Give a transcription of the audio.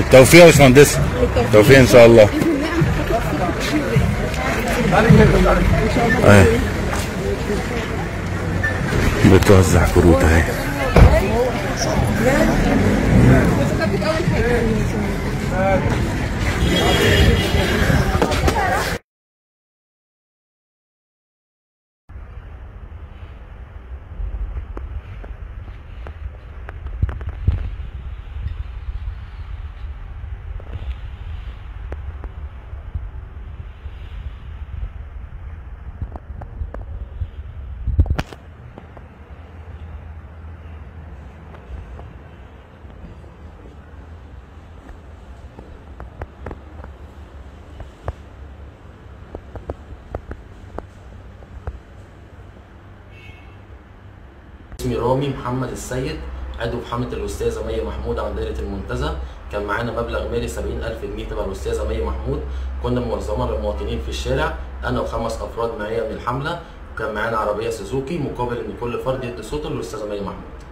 توفيق يا باشمهندس توفيق ان شاء الله اهي بتوزع كروت اهي اسمي رامي محمد السيد عضو في حمله الاستاذه مي محمود عن دائره المنتزه كان معانا مبلغ مالي 70000 جنيه تبع الاستاذه مي محمود كنا موزعين للمواطنين في الشارع انا وخمس افراد معايا من الحمله وكان معانا عربيه سوزوكي مقابل ان كل فرد يدي صوته للاستاذه مي محمود